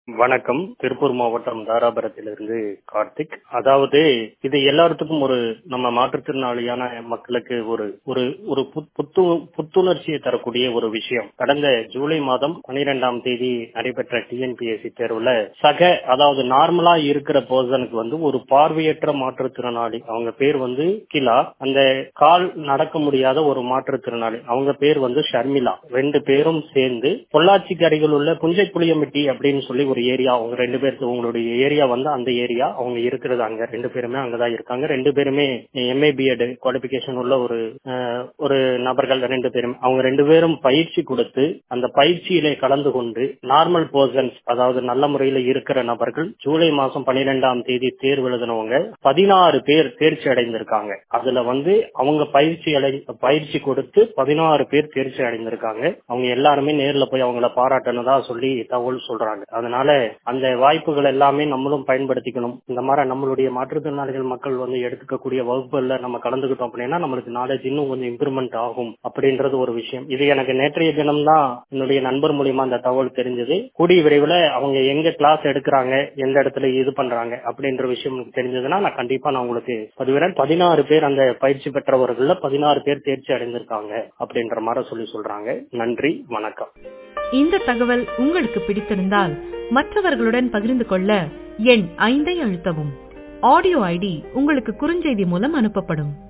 வணக்கம் திருப்பூர் மாவட்டம் தாராபுரத்திலிருந்து கார்த்திக் அதாவது இது எல்லாத்துக்கும் ஒரு நம்ம மாற்றுத்திறனாளியான மக்களுக்கு ஒரு ஒரு ஒரு புத்- புத்து புத்துணர்ச்சியை தரக்கூடிய ஒரு விஷயம் கடந்த ஜூலை மாதம் பனிரெண்டாம் தேதி நடைபெற்ற டிஎன்பிஎஸ்சி தேர்வுல சக அதாவது நார்மலா இருக்கிற பர்சனுக்கு வந்து ஒரு பார்வையற்ற மாற்றுத்திறனாளி அவங்க பேர் வந்து கிலா அந்த கால் நடக்க முடியாத ஒரு மாற்றுத்திறனாளி அவங்க பேர் வந்து ஷர்மிளா ரெண்டு பேரும் சேர்ந்து பொள்ளாச்சிக்கு அருகில் உள்ள புஞ்சை புளியமிட்டி அப்படின்னு சொல்லி ஒரு ஏரியா அவங்க ரெண்டு பேருக்கு உங்களுடைய ஏரியா வந்து அந்த ஏரியா அவங்க இருக்கிறது அங்க ரெண்டு பேருமே அங்கதான் இருக்காங்க ரெண்டு பேருமே எம்ஏ பிஎட் குவாலிபிகேஷன் உள்ள ஒரு அஹ், ஒரு நபர்கள் ரெண்டு பேரும் அவங்க ரெண்டு பேரும் பயிற்சி கொடுத்து அந்த பயிற்சியிலே கலந்து கொண்டு நார்மல் பர்சன்ஸ் அதாவது நல்ல முறையில் இருக்கிற நபர்கள் ஜூலை மாசம் பன்னிரெண்டாம் தேதி தேர்வு எழுதினவங்க பதினாறு பேர் தேர்ச்சி அடைந்திருக்காங்க அதுல வந்து அவங்க பயிற்சி அடை பயிற்சி கொடுத்து பதினாறு பேர் தேர்ச்சி அடைந்திருக்காங்க அவங்க எல்லாருமே நேர்ல போய் அவங்கள பாராட்டினதா சொல்லி தகவல் சொல்றாங்க அதனால அந்த வாய்ப்புகள் எல்லாமே நம்மளும் பயன்படுத்திக்கணும் இந்த மாதிரி நம்மளுடைய மாற்றுத்திறனாளிகள் மக்கள் வந்து எடுத்துக்கக்கூடிய வகுப்புகள்ல நம்ம கலந்துக்கிட்டோம் அப்படின்னா நம்மளுக்கு நாலேஜ் இன்னும் கொஞ்சம் இம்ப்ரூவ்மெண்ட் ஆகும் அப்படின்றது ஒரு விஷயம் இது எனக்கு நேற்றைய தினம் தான் என்னுடைய நண்பர் மூலியமா அந்த தகவல் தெரிஞ்சது கூடிய விரைவில் அவங்க எங்க கிளாஸ் எடுக்கிறாங்க எந்த இடத்துல இது பண்றாங்க அப்படின்ற விஷயம் எனக்கு தெரிஞ்சதுன்னா நான் கண்டிப்பா நான் உங்களுக்கு பதிவிறேன் பதினாறு பேர் அந்த பயிற்சி பெற்றவர்கள்ல பதினாறு பேர் தேர்ச்சி அடைந்திருக்காங்க அப்படின்ற மாதிரி சொல்லி சொல்றாங்க நன்றி வணக்கம் இந்த தகவல் உங்களுக்கு பிடித்திருந்தால் மற்றவர்களுடன் பகிர்ந்து கொள்ள எண் ஐந்தை அழுத்தவும் ஆடியோ ஐடி உங்களுக்கு குறுஞ்செய்தி மூலம் அனுப்பப்படும்